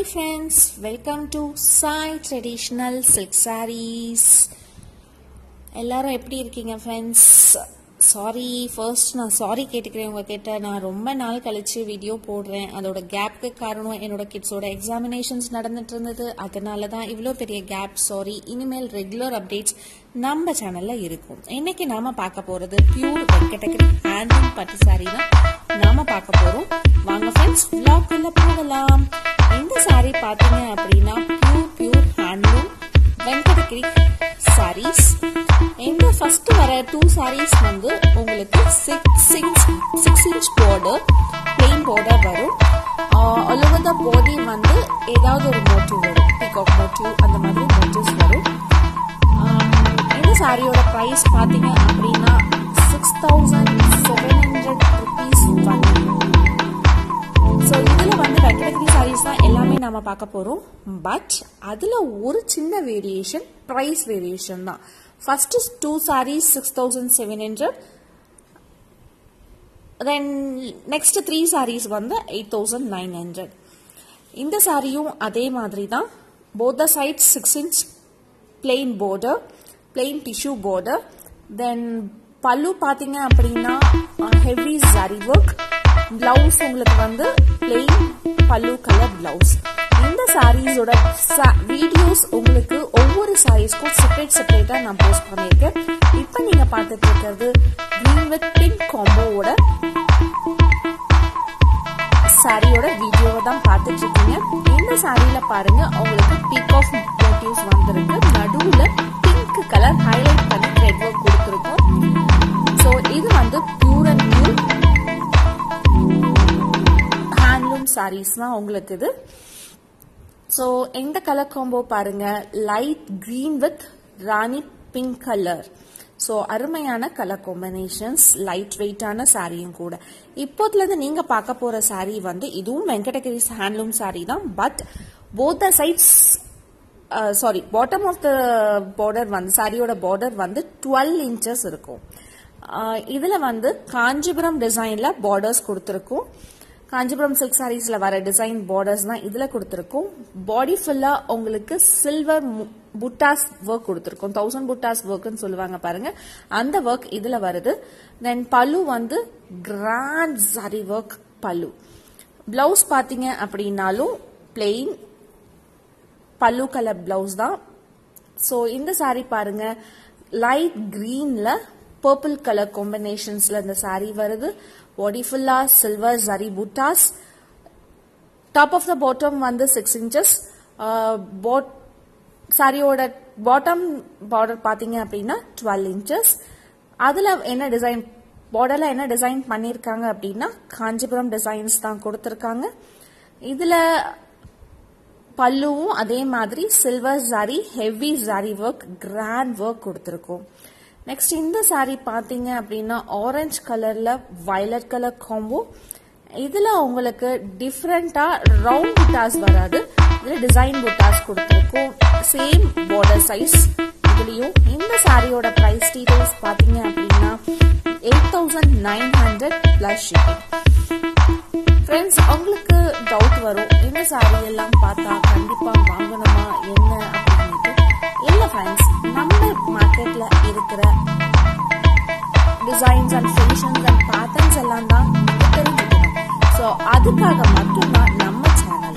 hi friends welcome to Sai traditional silk sarees எல்லாரும் எப்படி இருக்கீங்க ஃப்ரெண்ட்ஸ் சாரி ஃபர்ஸ்ட் நான் சாரி கேட்டுக்கிறேன் உங்ககிட்ட நான் ரொம்ப நாள் கழிச்சு வீடியோ போடுறேன் அதோட கேப்க்கு காரணம் என்னோட கிட்ஸோட எக்ஸாமினேஷன்ஸ் நடந்துட்டு இருந்தது அதனால தான் இவ்வளோ பெரிய கேப் சாரி இனிமேல் ரெகுலர் அப்டேட்ஸ் நம்ம சேனல்ல இருக்கும் இன்னைக்கு நாம பார்க்க போறது பியூர் வெங்கடகிரி ஹேண்ட்லூம் பட்டு சாரி தான் நாம பார்க்க போறோம் வாங்க ஃப்ரெண்ட்ஸ் vlog-குள்ள போகலாம் இந்த சாரி பாத்தீங்க அப்படின்னா pure pure handloom Venkatagiri sarees இந்த ஃபர்ஸ்ட் வர டூ சாரீஸ் வந்து உங்களுக்கு six six six inch border plain border வரும் ஆல் ஓவர் த பாடி வந்து ஏதாவது ஒரு மோட்டிவ் வரும் பிகாக் மோட்டிவ் அந்த மாதிரி மோட்டிவ்ஸ் வரும் ஆம், இந்த சாரியோட ப்ரைஸ் பார்த்தீங்க அப்படின்னா six thousand seven hundred rupees வந்து ஸோ இதில் வந்து வெங்கடகிரி சாரீஸ் தான் எல்லாமே நாம பார்க்க போகிறோம் பட் அதில் ஒரு சின்ன வேரியேஷன் ப்ரைஸ் வேரியேஷன் தான் first two sarees six thousand seven hundred then next three sarees வந்து எயிட் தௌசண்ட் நைன் ஹண்ட்ரட் இந்த சாரியும் அதே மாதிரி தான் both the side six inch plain border plain tissue border then பல்லு பார்த்தீங்க அப்படின்னா ஹெவி ஜரி ஒர்க் பிளவுஸ் உங்களுக்கு வந்து plain பல்லு கலர் பிளவுஸ் இந்த சாரீஸோட வீடியோஸ் உங்களுக்கு ஒவ்வொரு சாரீஸ்க்கும் செப்பரேட் செப்பரேட்டா நான் போஸ்ட் பண்ணியிருக்கேன் இப்போ நீங்க பார்த்துட்டு இருக்கிறது green with pink காம்போவோட சாரியோட வீடியோவை தான் பார்த்துட்டு இருக்கீங்க இந்த சாரியில பாருங்க உங்களுக்கு பீக் ஆஃப் மோட்டிவ்ஸ் வந்திருக்கு நடுவுல பிங்க் கலர் ஹைலைட் பண்ணி த்ரெட் ஒர்க் கொடுத்துருக்கோம் ஸோ இது வந்து pure and pure handloom sarees தான் உங்களுக்கு இது ஸோ இந்த கலர் காம்போ பாருங்க light green with Rani pink colour so அருமையான கலர் காம்பினேஷன்ஸ் லைட் வெயிட்டான சாரியும் கூட இப்போதுலேருந்து நீங்க பார்க்க போற சாரி வந்து இதுவும் வெங்கடகிரி ஹேண்ட்லூம் சாரி தான் but both the sides saree bottom of the border வந்து சாரியோட பார்டர் வந்து டுவெல் இன்ச்சஸ் இருக்கும் அஹ் இதுல வந்து காஞ்சிபுரம் டிசைன்ல பார்டர்ஸ் கொடுத்துருக்கும் காஞ்சிபுரம் சில்க் சாரீஸ்ல வர டிசைன் பார்டர்ஸ் தான் இதுல கொடுத்துருக்கும் பாடி ஃபுல்லா உங்களுக்கு சில்வர் புட்டாஸ் ஒர்க் கொடுத்துருக்கும் தௌசண்ட் புட்டாஸ் ஒர்க்னு சொல்லுவாங்க பாருங்க அந்த ஒர்க் இதுல வருது தென் பல்லு வந்து grand zari work pallu blouse பாத்தீங்க அப்படின்னாலும் பிளெயின் பல்லு கலர் பிளவுஸ் தான் ஸோ இந்த saree பாருங்க லைட் கிரீன்ல பர்பிள் கலர் காம்பினேஷன்ஸ்ல இந்த saree வருது பாடி ஃபுல்லா silver zari buttas top of the bottom வந்து சிக்ஸ் இன்ச்சஸ் சாரியோட பாட்டம் பார்டர் பாத்தீங்க அப்படின்னா டுவெல் இன்ச்சஸ் அதுல என்ன டிசைன் பார்டர்ல என்ன டிசைன் பண்ணிருக்காங்க அப்படின்னா காஞ்சிபுரம் டிசைன்ஸ் தான் கொடுத்திருக்காங்க இதுல பல்லுவும் அதே மாதிரி silver zari heavy zari work grand work கொடுத்துருக்கோம் நெக்ஸ்ட் இந்த சாரி பாத்தீங்க அப்படின்னா ஆரஞ்சு கலர்ல வயலட் கலர் காம்போ இதுல உங்களுக்கு டிஃப்ரெண்டா ரவுண்ட் புட்டாஸ் வராது இதுல டிசைன் புட்டாஸ் கொடுத்துருக்கோம் சேம் பார்டர் சைஸ் இதுலயும் இந்த சாரியோட பிரைஸ் டீடைல்ஸ் பாத்தீங்க அப்படின்னா eight thousand nine hundred plus shipping friends உங்களுக்கு டவுட் வரும் இந்த சாரி எல்லாம் பார்த்தா கண்டிப்பா வாங்கணுமா என்ன அப்படின்ட்டு இல்ல ஃப்ரெண்ட்ஸ் நம்ம மார்க்கெட்ல இருக்கிற designs and finishes and patterns எல்லாம் தான் நீங்க தெரிஞ்சுக்கணும் ஸோ அதுக்காக மட்டும்தான் நம்ம சேனல்ல